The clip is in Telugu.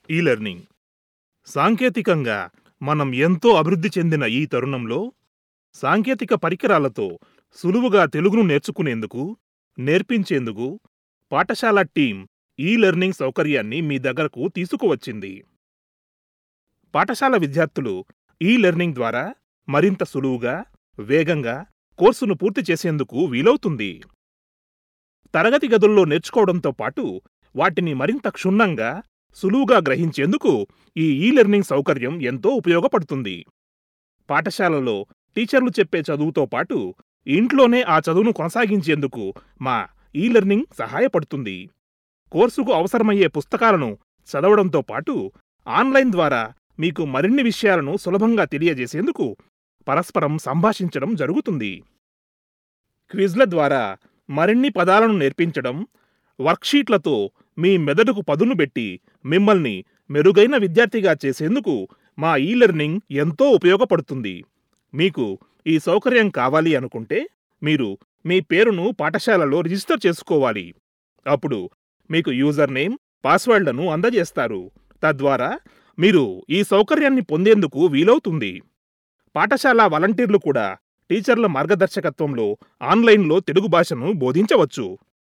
ఈ లెర్నింగ్ సాంకేతికంగా మనం ఎంతో అభివృద్ధి చెందిన ఈ తరుణంలో సాంకేతిక పరికరాలతో సులువుగా తెలుగును నేర్చుకునేందుకు నేర్పించేందుకు పాఠశాల టీం ఈ లెర్నింగ్ సౌకర్యాన్ని మీ దగ్గరకు తీసుకువచ్చింది పాఠశాల విద్యార్థులు ఈ లెర్నింగ్ ద్వారా మరింత సులువుగా వేగంగా కోర్సును పూర్తి చేసేందుకు వీలవుతుంది తరగతి గదుల్లో నేర్చుకోవడంతో పాటు వాటిని మరింత క్షుణ్ణంగా సులువుగా గ్రహించేందుకు ఈ ఈ లెర్నింగ్ సౌకర్యం ఎంతో ఉపయోగపడుతుంది పాఠశాలలో టీచర్లు చెప్పే చదువుతో పాటు ఇంట్లోనే ఆ చదువును కొనసాగించేందుకు మా ఈ లెర్నింగ్ సహాయపడుతుంది కోర్సుకు అవసరమయ్యే పుస్తకాలను చదవడంతో పాటు ఆన్లైన్ ద్వారా మీకు మరిన్ని విషయాలను సులభంగా తెలియజేసేందుకు పరస్పరం సంభాషించడం జరుగుతుంది క్విజ్ల ద్వారా మరిన్ని పదాలను నేర్పించడం వర్క్షీట్లతో మీ మెదడుకు పదును పెట్టి మిమ్మల్ని మెరుగైన విద్యార్థిగా చేసేందుకు మా ఈ లెర్నింగ్ ఎంతో ఉపయోగపడుతుంది మీకు ఈ సౌకర్యం కావాలి అనుకుంటే మీరు మీ పేరును పాఠశాలలో రిజిస్టర్ చేసుకోవాలి అప్పుడు మీకు యూజర్ నేమ్ పాస్వర్డ్లను అందజేస్తారు తద్వారా మీరు ఈ సౌకర్యాన్ని పొందేందుకు వీలవుతుంది పాఠశాల వాలంటీర్లు కూడా టీచర్ల మార్గదర్శకత్వంలో ఆన్లైన్లో తెలుగు భాషను బోధించవచ్చు